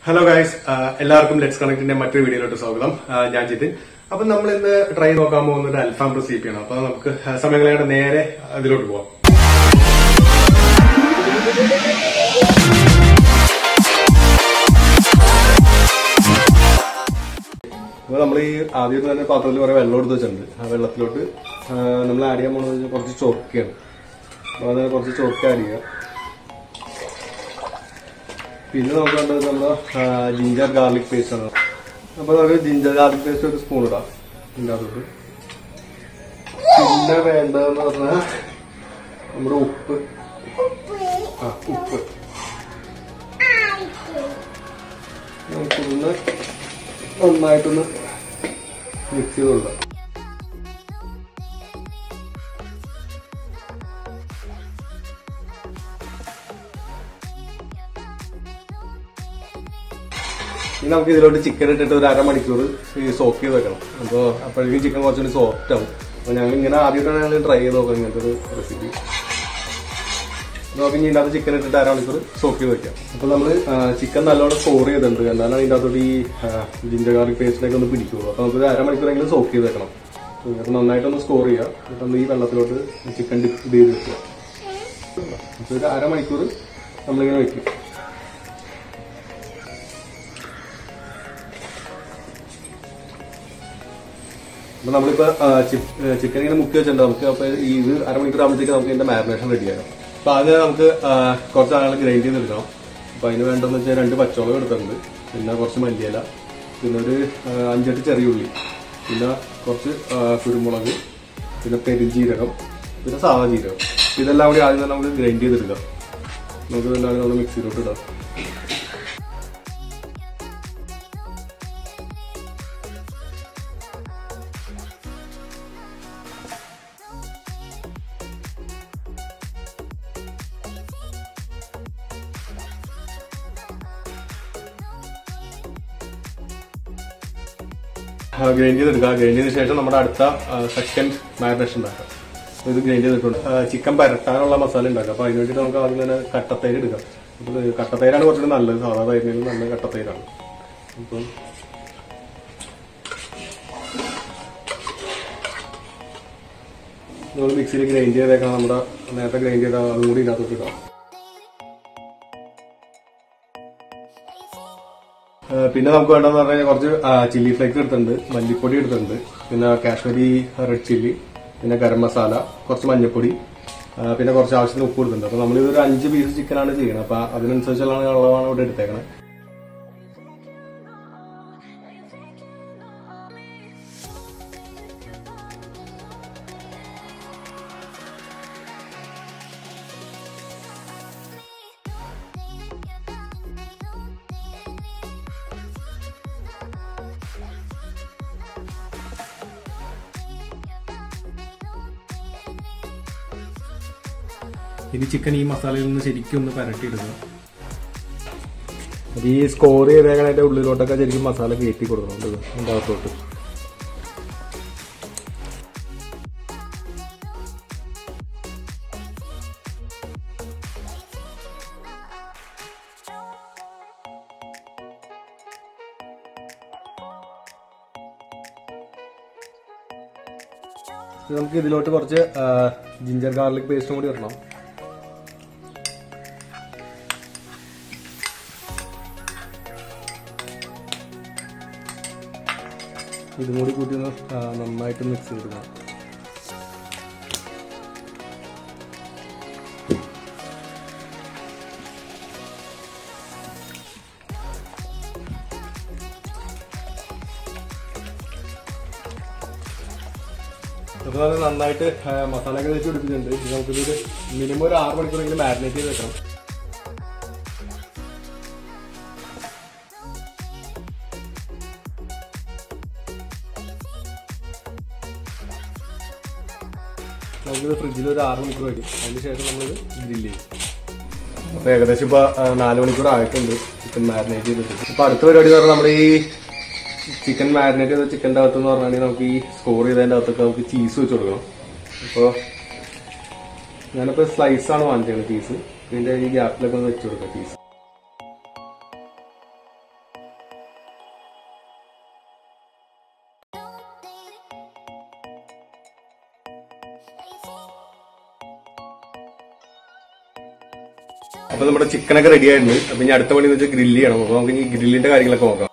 Hello guys എല്ലാവർക്കും let's കണക്റ്റിന്റെ മറ്റൊരു വീഡിയോയിലോട്ട് സ്വാഗതം ആ, ഞാൻ ജിതിൻ അപ്പൊ നമ്മൾ ഇന്ന് ട്രൈ നോക്കാൻ പോകുന്നത് ഒരു അൽഫാം റെസിപ്പിയാണ് അപ്പൊ നമുക്ക് സമയങ്ങളെ നേരെ അതിലോട്ട് പോവാം അപ്പോൾ നമ്മൾ ഈ ആദ്യം തന്നെ പാത്രത്തിൽ കുറെ വെള്ളം എടുത്ത് വെച്ചിട്ടുണ്ട് ആ വെള്ളത്തിലോട്ട് നമ്മൾ ആഡ് ചെയ്യാൻ പോകുന്നത് വെച്ചാൽ കുറച്ച് ചൊറുക്കയാണ് അപ്പോൾ അത് കുറച്ച് ചൊറുക്ക ആഡ് ചെയ്യുക പിന്നെ നമുക്ക് വേണ്ടത് നമ്മുടെ ജിഞ്ചർ ഗാർലിക് പേസ്റ്റ് ആണ് അപ്പോൾ നമുക്ക് ജിഞ്ചർ ഗാർലിക് പേസ്റ്റ് ഒരു സ്പൂൺ ഇടാം ഇതിൻ്റെ അകത്തോട്ട് പിന്നെ വേണ്ടതെന്ന് പറഞ്ഞാൽ നമ്മുടെ ഉപ്പ് ആ ഉപ്പ് നമുക്കൊന്ന് നന്നായിട്ടൊന്ന് മിക്സ് ചെയ്ത് കൊടുക്കാം ഇനി നമുക്ക് ഇതിലോട്ട് ചിക്കൻ ഇട്ടിട്ട് ഒരു അരമണിക്കൂർ ഈ സോക്ക് ചെയ്ത് വെക്കണം അപ്പോൾ അപ്പോഴേക്കും ചിക്കൻ കുറച്ചുകൂടി സോഫ്റ്റ് ആവും അപ്പോൾ ഞങ്ങൾ ഇങ്ങനെ ആദ്യമായിട്ടാണ് ഞങ്ങൾ ട്രൈ ചെയ്ത് നോക്കാം ഇങ്ങനത്തെ ഒരു റെസിപ്പി നമുക്ക് ഇനി ഇതിനകത്ത് ചിക്കൻ ഇട്ടിട്ട് അരമണിക്കൂർ സോക്ക് ചെയ്ത് വെക്കാം അപ്പോൾ നമ്മൾ ചിക്കൻ നല്ലോണം സ്റ്റോർ ചെയ്തിട്ടുണ്ട് എന്നാലാണ് ഇതിൻ്റെ അകത്തോട്ട് ഈ ജിഞ്ചർ ഗാർലിക് പേസ്റ്റിലേക്ക് ഒന്ന് പിടിക്കുള്ളൂ അപ്പോൾ നമുക്ക് ഒരു അരമണിക്കൂറെങ്കിലും സോക്ക് ചെയ്ത് വെക്കണം അപ്പോൾ നന്നായിട്ടൊന്ന് സ്റ്റോർ ചെയ്യുക എന്നിട്ട് നമ്മൾ ഈ വെള്ളത്തിലോട്ട് ചിക്കൻ ഡിപ്പ് ചെയ്ത് വെക്കുക അപ്പോൾ ഒരു അരമണിക്കൂർ നമ്മളിങ്ങനെ വെക്കും അപ്പൊ നമ്മളിപ്പോ ചിക്കൻ ഇങ്ങനെ മുക്കി വെച്ചിട്ടുണ്ട് നമുക്ക് അപ്പൊ ഈ ഇത് അരമണിക്കൂർ ആകുമ്പോഴത്തേക്ക് നമുക്ക് ഇതിന്റെ മാരിനേഷൻ റെഡിയാക്കാം അപ്പൊ ആദ്യം നമുക്ക് ആ, കുറച്ച് ആളുകൾ ഗ്രൈൻഡ് ചെയ്തെടുക്കണം അപ്പൊ അതിന് വേണ്ടതെന്ന് വെച്ചാൽ രണ്ട് പച്ചമുളക് എടുത്തിട്ടുണ്ട് പിന്നെ കുറച്ച് മല്ലിയില പിന്നെ ഒരു ആ, അഞ്ചെട്ട് ചെറിയ ഉള്ളി പിന്നെ കുറച്ച് ആ, കുരുമുളക് പിന്നെ പെരുജീരകം പിന്നെ സാധാ ജീരകം ഇതെല്ലാം കൂടി ആദ്യം തന്നെ നമുക്ക് ഗ്രൈൻഡ് ചെയ്തെടുക്കാം നമുക്ക് ഇതെല്ലാം കൂടി നമ്മൾ മിക്സിയിലോട്ട് ഇടാം ഗ്രൈൻഡ് ചെയ്തെടുക്കുക ഗ്രൈൻഡ് ചെയ്തതിനു ശേഷം നമ്മുടെ അടുത്ത സെക്കൻഡ് മാരിനേഷൻ ഉണ്ടാക്കാം അപ്പൊ ഇത് ഗ്രൈൻഡ് ചെയ്തിട്ടുണ്ട് ചിക്കൻ പരട്ടാനുള്ള മസാല ഉണ്ടാക്കാം അപ്പൊ അതിന് വേണ്ടിയിട്ട് നമുക്ക് ആദ്യം തന്നെ കട്ടത്തൈര് എടുക്കാം അപ്പൊ ഇത് കട്ടത്തൈരാണ് കുറച്ചുകൂടി നല്ലത് സാധാ തൈരിനും നല്ല കട്ടത്തൈരാണ് അപ്പം നമ്മൾ മിക്സിയിൽ ഗ്രൈൻഡ് ചെയ്തേക്കാം നമ്മുടെ നേരത്തെ ഗ്രൈൻഡ് ചെയ്ത അതും കൂടി ഇതിനകത്തോട്ട് ഇടാം ആ, പിന്നെ നമുക്ക് വേണ്ടതെന്ന് പറഞ്ഞു കഴിഞ്ഞാൽ കുറച്ച് ചില്ലി ഫ്ലേക്സ് എടുത്തിട്ടുണ്ട് മല്ലിപ്പൊടി എടുത്തിട്ടുണ്ട് പിന്നെ കാശ്മീരി റെഡ് ചില്ലി പിന്നെ ഗരം മസാല കുറച്ച് മഞ്ഞൾപ്പൊടി ആ, പിന്നെ കുറച്ച് ആവശ്യത്തിന് ഉപ്പ് എടുത്തിട്ടുണ്ട് അപ്പൊ നമ്മൾ ഇതൊരു അഞ്ച് പീസ് ചിക്കനാണ് ചെയ്യുന്നത് അപ്പൊ അതിനനുസരിച്ചുള്ള അളവാണ് ഇവിടെ എടുത്തേക്കണത് ഇനി ചിക്കൻ ഈ മസാലയിൽ നിന്ന് ശരിക്കും ഒന്ന് പരട്ടിയിടുക അത് ഈ സ്കോർ ചെയ്തേക്കണതിന്റെ ഉള്ളിലോട്ടൊക്കെ ശരിക്കും മസാല കയറ്റി കൊടുക്കണം അതിന്റെ അകത്തോട്ട് ഇത് നമുക്ക് ഇതിലോട്ട് കുറച്ച് ജിഞ്ചർ ഗാർലിക് പേസ്റ്റും കൂടി ഇടണം ഇതും കൂടി കൂട്ടി ഒന്ന് ആ, നന്നായിട്ട് മിക്സ് ചെയ്തിടണം അപ്പോൾ അത് നന്നായിട്ട് ആ, മസാലയൊക്കെ വെച്ച് പിടിപ്പിച്ചിട്ടുണ്ട് ഇത് നമുക്കിതൊരു മിനിമം ഒരു ആറ് മണിക്കൂറെങ്കിലും മാരിനേറ്റ് ചെയ്ത് വെക്കണം നമുക്കിത് ഫ്രിഡ്ജിൽ ഒരു ആറ് മണിക്കൂർ വയ്ക്കും അതിന് ശേഷം നമ്മളിത് ഗ്രില്ല് ചെയ്യും അപ്പൊ ഏകദേശം ഇപ്പൊ ആ, നാല് മണിക്കൂർ ആയിട്ടുണ്ട് ചിക്കൻ മാരിനേറ്റ് ചെയ്തിട്ട് അപ്പൊ അടുത്ത പരിപാടി എന്ന് പറഞ്ഞാൽ നമ്മുടെ ഈ ചിക്കൻ മാരിനേറ്റ് ചെയ്ത ചിക്കൻ്റെ അകത്ത് എന്ന് പറഞ്ഞാൽ നമുക്ക് ഈ സ്കോർ ചെയ്തതിന്റെ അകത്തൊക്കെ നമുക്ക് ചീസ് വെച്ച് കൊടുക്കണം അപ്പോൾ ഞാനിപ്പോ സ്ലൈസ് ആണ് വാങ്ങിച്ചത് പീസ് ഇതിന്റെ ഈ ഗ്യാപ്പിലൊക്കെ ഒന്ന് വെച്ച് കൊടുക്കാം പീസ് അപ്പൊ നമ്മുടെ ചിക്കനൊക്കെ റെഡി ആയിട്ടുണ്ട് അപ്പൊ ഇനി അടുത്ത പണി എന്ന് വെച്ചാൽ ഗ്രില്ല് ചെയ്യണം അപ്പൊ നമുക്ക് ഈ ഗ്രില്ലിന്റെ കാര്യങ്ങളൊക്കെ നോക്കാം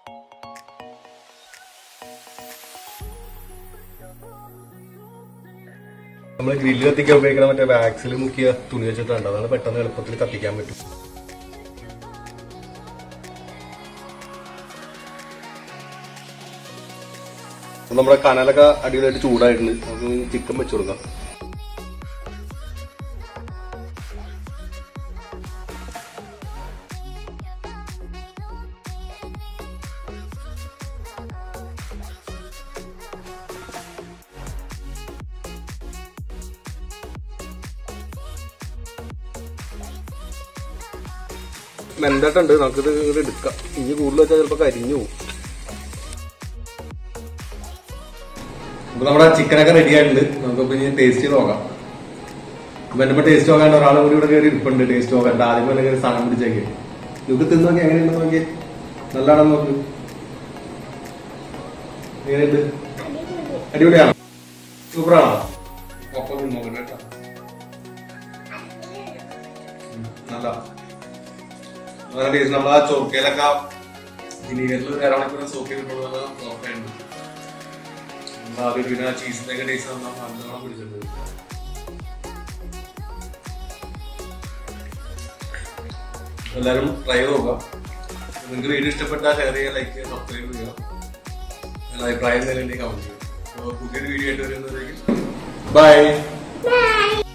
നമ്മൾ ഗ്രില്ല് കത്തിക്കാൻ ഉപയോഗിക്കുന്ന മറ്റേ വാക്സിൽ മുക്കിയ തുണി വെച്ചിട്ടുണ്ട് അതാണ് പെട്ടെന്ന് എളുപ്പത്തിൽ കത്തിക്കാൻ പറ്റും അപ്പൊ നമ്മുടെ കനലൊക്കെ അടിപൊളിയായിട്ട് ചൂടായിട്ടുണ്ട് നമുക്ക് ചിക്കൻ വെച്ചു കൊടുക്കാം മെന്താട്ടുണ്ട് നമുക്കിത് ഇങ്ങോട്ട് എടുക്കാം ഇനി കൂടുതൽ വെച്ചാൽ ചിലപ്പോ കരിഞ്ഞു പോകും അപ്പൊ നമ്മുടെ ചിക്കനൊക്കെ റെഡി ആയിട്ടുണ്ട് നമുക്കിപ്പോ ഇനി ടേസ്റ്റ് ചെയ്ത് നോക്കാം അപ്പൊ എന്റെ ടേസ്റ്റ് നോക്കാൻ ഒരാളെ കൂടി ഇവിടെ കയറി ഇരിപ്പുണ്ട് ടേസ്റ്റ് നോക്കാൻ ആദ്യം പോലെ കയറി സാധനം പിടിച്ചേക്ക് നമുക്ക് തിന്ന് നോക്കി എങ്ങനെയുണ്ടെന്ന് നോക്കി നല്ലതാണെന്ന് നോക്ക് എങ്ങനെയുണ്ട് അടിപൊളിയാണോ സൂപ്പറാണോ ഒപ്പം നോക്കണ്ട കേട്ടോ ഉം, നല്ല നല്ല ടേസ്റ്റ് നമ്മളാ ചോക്കയിലൊക്കെ വിനീഗറിൽ ഒരു അരമണിക്കൂർ സോക്ക് ചെയ്തിട്ടുള്ളത് സോഫയുണ്ട് ആദ്യം പിന്നെ ചീസിന്റെ ഒക്കെ ടേസ്റ്റ് നല്ലോണം പിടിച്ചിട്ടുണ്ട് എല്ലാരും ട്രൈ ചെയ്ത് നോക്കാം നിങ്ങൾക്ക് വീഡിയോ ഇഷ്ടപ്പെട്ടാൽ ഷെയർ ചെയ്യുക ലൈക്ക് ചെയ്യുക സബ്സ്ക്രൈബ് ചെയ്യുക നിങ്ങളുടെ അഭിപ്രായം തന്നെ കമന്റ് ചെയ്യുക അപ്പോൾ പുതിയൊരു വീഡിയോ ആയിട്ട് വരുന്നതായിരിക്കും ബൈ Bye.